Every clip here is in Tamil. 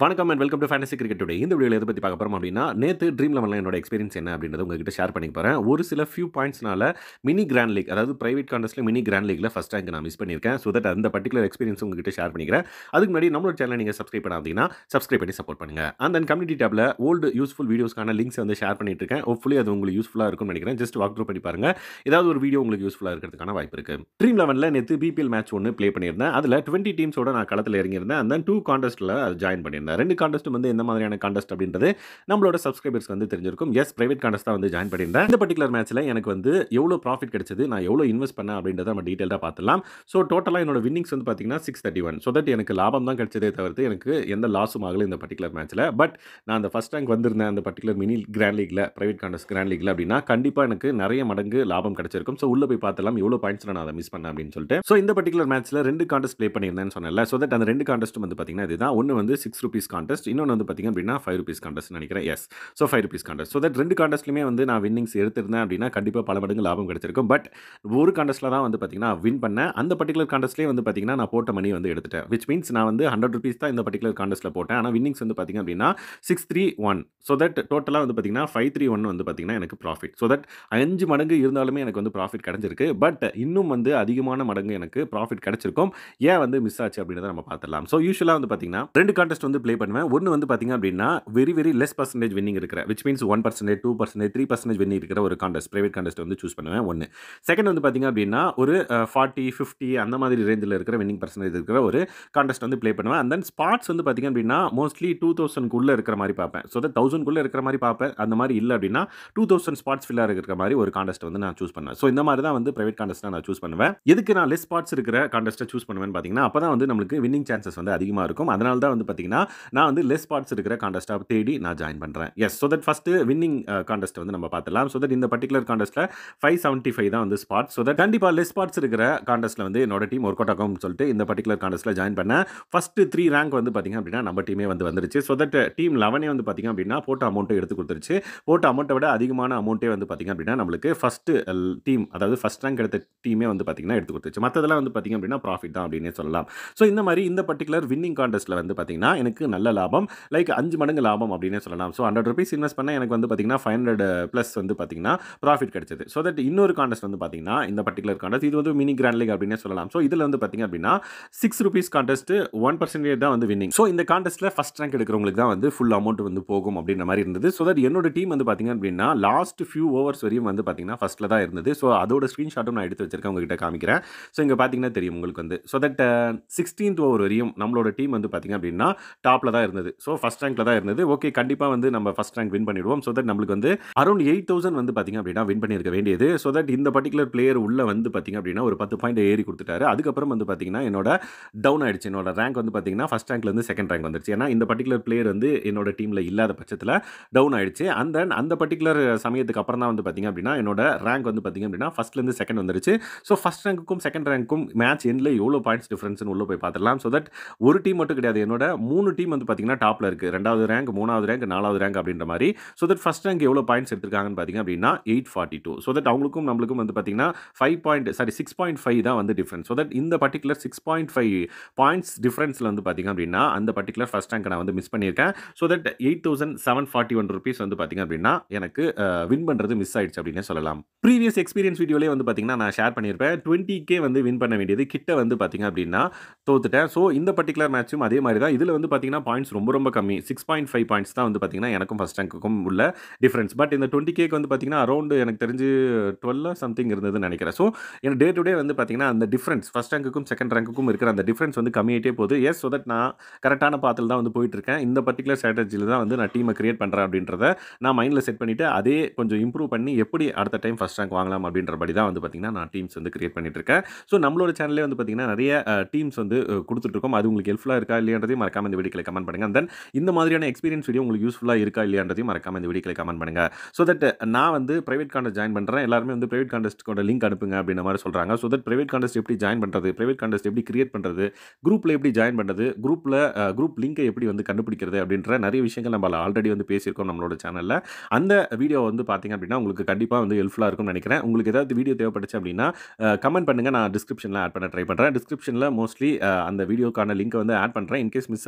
வணக்கம் and welcome to fantasy cricket today இந்த வீடியோவில் எதை பற்றி பார்க்க போகிறோம் அப்படின்னா நேற்று ட்ரீம் லெவனில் என்னோட எக்ஸ்பீரியன்ஸ் என்ன அப்படின்றத உங்ககிட்ட ஷேர் பண்ணிக்க போகிறேன் ஒரு சில ஃபியூ பாயிண்ட்ஸ்னால மினி கிராண்ட் லீக் அதாவது பிரைவேட் கான்டெஸ்ட்டில் மினி கிராண்ட் லீக்ல ஃபஸ்ட் ரேங்க் நான் மிஸ் பண்ணியிருக்கேன் ஸோ தட் அந்த பர்டிகுலர் எக்ஸ்பீரியன்ஸ் உங்ககிட்ட ஷேர் பண்ணிக்கிறேன் அதுக்கு முன்னாடி நம்மளோட சேனல் நீங்கள் சப்ஸ்கிரைப் பண்ணாதீங்கன்னா சப்ஸ்கிரைப் பண்ணி சப்போர்ட் பண்ணுங்கள் அண்ட் தென் கம்யூனிட்டி டேப்பில் ஓல்டு யூஸ்ஃபுல் வீடியோஸ்க்கான லிங்க்ஸ் வந்து ஷேர் பண்ணிட்டு இருக்கேன் ஹோப்ஃபுல்லி அது உங்களுக்கு யூஸ்ஃபுல்லாக இருக்கும்னு நினைக்கிறேன் ஜஸ்ட் வாக் த்ரூ பண்ணி பாருங்க ஏதாவது ஒரு வீடியோ உங்களுக்கு யூஸ்ஃபுல்லாக இருக்கிறதுக்கான வாய்ப்பு இருக்கு ட்ரீம் லெவனில் நேற்று பிபிஎல் மேட்ச் ஒன்று ப்ளே பண்ணியிருந்தேன் அதில் டுவெண்ட்டி டீம்ஸோட நான் களத்தில் இறங்கியிருந்தேன் அண்ட் தென் டூ கான்டெஸ்ட்டில் அது ஜாயின் பண்ணியிருந்தேன் ரெண்டு கான்டெஸ்ட்டும் வந்து எந்த மாதிரியான கான்டெஸ்ட் அப்படின்றது நம்மளோட சப்ஸ்கிரைபர்ஸ் வந்து தெரிஞ்சிருக்கும் எஸ் பிரைவேட் கான்டெஸ்ட் தான் வந்து ஜாயின் பண்ணியிருந்தேன் இந்த பர்டிகுலர் மேட்ச்சில் எனக்கு வந்து எவ்வளோ ப்ராஃபிட் கிடைச்சது நான் எவ்வளோ இன்வெஸ்ட் பண்ணேன் அப்படின்றத நம்ம டீட்டெயிலாக பார்த்துலாம் ஸோ டோட்டலாக என்னோட வின்னிங்ஸ் வந்து பார்த்தீங்கன்னா six thirty one so that எனக்கு லாபம் தான் கிடைச்சதே தவிர்த்து எனக்கு எந்த லாஸும் ஆகல இந்த பர்டிகுலர் மேட்ச்சில் பட் நான் அந்த ஃபஸ்ட் ரேங்க் வந்திருந்தேன் அந்த பர்டிகுலர் மினி கிராண்ட் லீக்ல பிரைவேட் கான்டெஸ்ட் கிராண்ட் லீக்ல அப்படின்னா கண்டிப்பாக எனக்கு நிறைய மடங்கு லாபம் கிடைச்சிருக்கும் ஸோ உள்ள போய் பார்த்தலாம் எவ்வளோ பாயிண்ட்ஸ் நான் அதை மிஸ் பண்ணேன் அப்படின்னு சொல்லிட்டு ஸோ இந்த பர்டிகுலர் மேட்ச்சில் ரெண்டு கான்டெஸ்ட் ப்ளே பண்ணியிருந்தேன்னு சொன்னேன்ல ஸோ தட் அந்த ரெண்டு கான்டெஸ்ட் வந்து பார்த்தீங்கன்னா இதுதான் ஒன்று வந்து சிக்ஸ் ருபீஸ் கான்டெஸ்ட் இன்னொன்று வந்து பார்த்தீங்க அப்படின்னா ஃபைவ் ருபீஸ் கான்டெஸ்ட் நினைக்கிறேன் yes so five rupees contest so that ரெண்டு கான்டெஸ்ட்லையுமே வந்து நான் வின்னிங்ஸ் எடுத்திருந்தேன் அப்படின்னா கண்டிப்பாக பல மடங்கு லாபம் கிடைச்சிருக்கும் பட் ஒரு கான்டெஸ்ட்டில் தான் வந்து பார்த்தீங்கன்னா வின் பண்ணேன் அந்த பர்டிகுலர் கான்டெஸ்ட்லேயே வந்து பார்த்தீங்கன்னா நான் போட்ட மணி வந்து எடுத்துட்டேன் விச் மீன்ஸ் நான் வந்து ஹண்ட்ரட் ருபீஸ் தான் இந்த பர்டிகுலர் கான்டெஸ்ட்டில் போட்டேன் ஆனால் வின்னிங்ஸ் வந்து பார்த்தீங்க அப்படின்னா six three one so that டோட்டலாக வந்து பார்த்தீங்கன்னா ஃபைவ் த்ரீ ஒன் வந்து பார்த்தீங்கன்னா எனக்கு ப்ராஃபிட் ஸோ தட் அஞ்சு மடங்கு இருந்தாலுமே எனக்கு வந்து ப்ராஃபிட் கிடைச்சிருக்கு பட் இன்னும் வந்து அதிகமான மடங்கு எனக்கு ப்ராஃபிட் கிடைச்சிருக்கும் ஏன் வந்து மிஸ் ஆச்சு அப்படின்றத நம்ம பார்த்துடலாம் ஸோ யூஸ்வலாக வந்து பார்த்தீங்கன்னா ரெண்டு கான்டெஸ்ட் வந்து ப்ளே பண்ணுவேன் ஒன்று வந்து பார்த்தீங்க அப்படின்னா very very less percentage winning இருக்கிற which means one percentage two percentage three percentage winning இருக்கிற ஒரு கான்டெஸ்ட் பிரைவேட் கான்டெஸ்ட் வந்து சூஸ் பண்ணுவேன் ஒன்று செகண்ட் வந்து பார்த்தீங்க அப்படின்னா ஒரு ஃபார்ட்டி ஃபிஃப்டி அந்த மாதிரி ரேஞ்சில் இருக்கிற வின்னிங் பர்சன்டேஜ் இருக்கிற ஒரு கான்டெஸ்ட் வந்து ப்ளே பண்ணுவேன் அண்ட் தென் ஸ்பாட்ஸ் வந்து பார்த்தீங்க அப்படின்னா மோஸ்ட்லி டூ தௌசண்ட்குள்ளே இருக்கிற மாதிரி பார்ப்பேன் ஸோ தட் தௌசண்ட்குள்ளே இருக்கிற மாதிரி பார்ப்பேன் அந்த மாதிரி இல்லை அப்படின்னா டூ தௌசண்ட் ஸ்பாட்ஸ் ஃபில்லாக இருக்கிற மாதிரி ஒரு கான்டெஸ்ட் வந்து நான் சூஸ் பண்ணுவேன் ஸோ இந்த மாதிரி தான் வந்து பிரைவேட் கான்டெஸ்ட் நான் சூஸ் பண்ணுவேன் எதுக்கு நான் லெஸ் ஸ்பாட்ஸ் இருக்கிற கான்டெஸ்ட்டை சூஸ் பண்ணுவேன்னு பார்த்தீங்கன்னா அப்போ தான் வந்து நம்மளுக்கு வின்னிங் சான்சஸ் வந்து அதிகமாக இருக்கும் அதனால தான் வந்து பார்த்தீங்கன்னா நான் வந்து லெஸ் ஸ்பாட்ஸ் இருக்கிற கான்டெஸ்ட்டாக தேடி நான் ஜாயின் பண்ணுறேன் yes so that first winning contest வந்து நம்ம பார்த்துலாம் ஸோ தட் இந்த பர்டிகுலர் கான்டெஸ்ட்டில் ஃபைவ் செவன்ட்டி ஃபைவ் தான் வந்து ஸ்பாட் ஸோ தட் கண்டிப்பாக லெஸ் ஸ்பாட்ஸ் இருக்கிற கான்டெஸ்ட்டில் வந்து என்னோட டீம் ஒர்க் அவுட் ஆகும்னு சொல்லிட்டு இந்த பர்டிகுலர் கான்டெஸ்ட்டில் ஜாயின் பண்ணேன் ஃபஸ்ட்டு த்ரீ ரேங்க் வந்து பார்த்திங்க அப்படின்னா நம்ம டீமே வந்து வந்துருச்சு ஸோ தட் டீம் லெவனே வந்து பார்த்திங்க அப்படின்னா போட்ட அமௌண்ட்டை எடுத்து கொடுத்துருச்சு போட்ட அமௌண்ட்டை விட அதிகமான அமௌண்ட்டே வந்து பார்த்திங்க அப்படின்னா நம்மளுக்கு ஃபஸ்ட்டு டீம் அதாவது ஃபஸ்ட் ரேங்க் எடுத்த டீமே வந்து பார்த்திங்கன்னா எடுத்து கொடுத்துருச்சு மற்றதெல்லாம் வந்து பார்த்திங்க அப்படின்னா ப்ராஃபிட் தான் அப்படின்னே சொல்லலாம் ஸோ இந்த மாதிரி இந்த பர்டிகுலர் வின்னிங் கான்டெஸ்ட்டில் வந்து பார்த்திங்கன்னா எனக்கு நல்ல லாபம் லைக் அஞ்சு மடங்கு லாபம் அப்படின்னே சொல்லலாம் ஸோ ஹண்ட்ரட் ருபீஸ் இன்வெஸ்ட் பண்ண எனக்கு வந்து பார்த்திங்கன்னா ஃபைவ் ஹண்ட்ரட் ப்ளஸ் வந்து பார்த்திங்கன்னா ப்ராஃபிட் கிடைச்சது ஸோ தட் இன்னொரு கான்டெஸ்ட் வந்து பார்த்திங்கன்னா இந்த பர்டிகுலர் கான்டெஸ்ட் இது வந்து மினி கிராண்ட் லீக் அப்படின்னே சொல்லலாம் ஸோ இதில் வந்து பார்த்திங்க அப்படின்னா six rupees contest one percentage தான் வந்து வின்னிங் ஸோ இந்த கான்டெஸ்ட்டில் ஃபஸ்ட் ரேங்க் எடுக்கிறவங்களுக்கு தான் வந்து ஃபுல் அமௌண்ட் வந்து போகும் அப்படின்ற மாதிரி இருந்தது ஸோ தட் என்னோட டீம் வந்து பார்த்திங்க அப்படின்னா லாஸ்ட் ஃபியூ ஓவர்ஸ் வரையும் வந்து பார்த்திங்கன்னா ஃபஸ்ட்டில் தான் இருந்தது ஸோ அதோட ஸ்க்ரீன்ஷாட்டும் நான் எடுத்து வச்சிருக்கேன் உங்ககிட்ட காமிக்கிறேன் ஸோ இங்கே பார்த்தீங்கன்னா தெரியும் உங்களுக்கு வந்து ஸோ தட் சிக்ஸ்டீன்த் ஓவர் வரையும் நம்மளோட டீம் வந்து பார்த்திங்க அப்படின்னா டாப்பில் தான் இருந்தது ஸோ ஃபஸ்ட் ரேங்க்கில் தான் இருந்தது ஓகே கண்டிப்பாக வந்து நம்ம ஃபஸ்ட் ரேங்க் வின் பண்ணிடுவோம் ஸோ தட் நம்மளுக்கு வந்து அரௌண்ட் எயிட் தௌசண்ட் வந்து பார்த்திங்க அப்படின்னா வின் பண்ணியிருக்க வேண்டியது ஸோ தட் இந்த பர்டிகுலர் பிளேயர் உள்ள வந்து பார்த்திங்க அப்படின்னா ஒரு பத்து பாயிண்ட் ஏறி கொடுத்துட்டாரு அதுக்கப்புறம் வந்து பார்த்திங்கன்னா என்னோட டவுன் ஆயிடுச்சு என்னோட ரேங்க் வந்து பார்த்திங்கன்னா ஃபஸ்ட் ரேங்க்லேருந்து செகண்ட் ரேங்க் வந்துருச்சு ஏன்னா இந்த பர்டிகுலர் பிளேயர் வந்து என்னோட டீமில் இல்லாத பட்சத்தில் டவுன் ஆயிடுச்சு அண்ட் தென் அந்த பர்டிகுலர் சமயத்துக்கு அப்புறம் தான் வந்து பார்த்திங்க அப்படின்னா என்னோட ரேங்க் வந்து பார்த்திங்க அப்படின்னா ஃபஸ்ட்லேருந்து செகண்ட் வந்துருச்சு ஸோ ஃபஸ்ட் ரேங்க்குக்கும் செகண்ட் ரேங்க்கும் மேட்ச் எண்டில் எவ்வளோ பாயிண்ட்ஸ் டிஃப்ரென்ஸ்னு உள்ள போய் பார்த்துடலாம் ஸோ தட் ஒரு டீம் மட்டும் கிடையாது என்னோட மூணு டீம் வந்து பார்த்திங்கன்னா டாப்பில் இருக்குது ரெண்டாவது ரேங்க் மூணாவது ரேங்க் நாலாவது ரேங்க் அப்படின்ற மாதிரி ஸோ தட் ஃபஸ்ட் ரேங்க் எவ்வளோ பாயிண்ட்ஸ் எடுத்திருக்காங்கன்னு பார்த்திங்க அப்படின்னா eight forty two so that அவங்களுக்கும் நம்மளுக்கும் வந்து பார்த்திங்கன்னா five point sorry six point five தான் வந்து டிஃப்ரென்ஸ் ஸோ தட் இந்த particular six point five points டிஃப்ரென்ஸில் வந்து பார்த்திங்க அப்படின்னா அந்த பர்டிகுலர் ஃபஸ்ட் ரேங்க் நான் வந்து மிஸ் பண்ணியிருக்கேன் so that eight thousand seven forty one rupees வந்து பார்த்திங்க அப்படின்னா எனக்கு வின் பண்ணுறது மிஸ் ஆயிடுச்சு அப்படின்னு சொல்லலாம் ப்ரீவியஸ் எக்ஸ்பீரியன்ஸ் வீடியோலேயே வந்து பார்த்திங்கன்னா நான் ஷேர் பண்ணியிருப்பேன் டுவெண்ட்டி கே வந்து வின் பண்ண வேண்டியது கிட்ட வந்து பார்த்திங்க அப்படின்னா தோத்துட்டேன் ஸோ இந்த பர்டிகுலர் மேட்சும் அதே மாதிரி தான் இதில் வந்து பார்த்திங்கன்னா பாயிண்ட்ஸ் ரொம்ப ரொம்ப கம்மி சிக்ஸ் பாயிண்ட் ஃபைவ் பாயிண்ட்ஸ் தான் வந்து பார்த்திங்கன்னா எனக்கும் ஃபஸ்ட் ரேங்க்குக்கும் உள்ள டிஃப்ரென்ஸ் பட் இந்த டுவெண்ட்டி கேக்கு வந்து பார்த்திங்கன்னா அரௌண்டு எனக்கு தெரிஞ்சு டுவெல் சம்திங் இருந்ததுன்னு நினைக்கிறேன் ஸோ எனக்கு டே டு டே வந்து பார்த்திங்கன்னா அந்த டிஃப்ரென்ஸ் ஃபஸ்ட் ரேங்க்குக்கும் செகண்ட் ரேங்க்குக்கும் இருக்கிற அந்த டிஃப்ரென்ஸ் வந்து கம்மியாகிட்டே போகுது எஸ் ஸோ தட் நான் கரெக்டான பாத்தில் தான் வந்து போயிட்டுருக்கேன் இந்த பர்டிகுலர் ஸ்ட்ராட்டஜியில் தான் வந்து நான் டீமை கிரியேட் பண்ணுறேன் அப்படின்றத நான் மைண்டில் செட் பண்ணிவிட்டு அதே கொஞ்சம் இம்ப்ரூவ் பண்ணி எப்படி அடுத்த டைம் ஃபஸ்ட் ரேங்க் வாங்கலாம் அப்படின்றபடி தான் வந்து பார்த்திங்கன்னா நான் டீம்ஸ் வந்து கிரியேட் பண்ணிட்டு இருக்கேன் ஸோ நம்மளோட சேனல்லே வந்து பார்த்திங்கன்னா நிறைய டீம்ஸ் வந்து கொடுத்துட்ருக்கோம் அது உங்களுக்கு ஹெல்ப்ஃபுல்லாக இருக்கா இல்லையான்றதையும் மறக்காம இந்த வீடியோக்களை கமெண்ட் பண்ணுங்கள் தென் இந்த மாதிரியான எக்ஸ்பீரியன்ஸ் வீடியோ உங்களுக்கு யூஸ்ஃபுல்லாக இருக்கா இல்லையான்றதையும் மறக்காம இந்த வீடியோக்களை கமெண்ட் பண்ணுங்கள் ஸோ தட் நான் வந்து பிரைவேட் கான்டெஸ்ட் ஜாயின் பண்ணுறேன் எல்லாருமே வந்து பிரைவேட் கான்டெஸ்ட்டோட லிங்க் அனுப்புங்க அப்படின்ற மாதிரி சொல்கிறாங்க ஸோ தட் பிரைவேட் கான்டெஸ்ட் எப்படி ஜாயின் பண்ணுறது பிரைவேட் கான்டெஸ்ட் எப்படி கிரியேட் பண்ணுறது குரூப்பில் எப்படி ஜாயின் பண்ணுறது குரூப்பில் குரூப் லிங்கை எப்படி வந்து கண்டுபிடிக்கிறது அப்படின்ற நிறைய விஷயங்கள் நம்ம ஆல்ரெடி வந்து பேசியிருக்கோம் நம்மளோட சேனலில் அந்த வீடியோ வந்து பார்த்திங்க அப்படின்னா உங்களுக்கு கண்டிப்பாக வந்து ஹெல்ப்ஃபுல்லாக இருக்கும்னு நினைக்கிறேன் உங்களுக்கு ஏதாவது வீடியோ தேவைப்பட்டுச்சு அப்படின்னா கமெண்ட் பண்ணுங்கள் நான் டிஸ்கிரிப்ஷனில் ஆட் பண்ண ட்ரை பண்ணுறேன் டிஸ்கிரிப்ஷனில் மோஸ்ட்லி அந்த வீடியோக்கான லிங்க்கை வந்து ஆட் பண்ணுறேன் இன்கேஸ் மிஸ் ஆயிருந்தது அப்படின்னா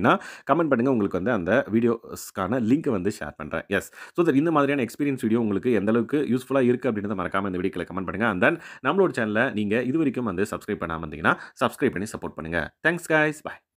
அப்படின்னா கமெண்ட் பண்ணுங்கள் உங்களுக்கு வந்து அந்த வீடியோஸ்க்கான லிங்க்கை வந்து ஷேர் பண்ணுறேன் எஸ் ஸோ தட் இந்த மாதிரியான எக்ஸ்பீரியன்ஸ் வீடியோ உங்களுக்கு எந்த அளவுக்கு யூஸ்ஃபுல்லாக இருக்குது அப்படின்றத மறக்காமல் இந்த வீடியோக்கில் கமெண்ட் பண்ணுங்கள் அண்ட் தென் நம்மளோட சேனலை நீங்கள் இது வரைக்கும் வந்து சப்ஸ்கிரைப் பண்ணாமல் இருந்தீங்கன்னா சப்ஸ்கிரைப் பண்ணி சப்போர்ட் பண்ணுங்கள் தேங்க்ஸ் guys bye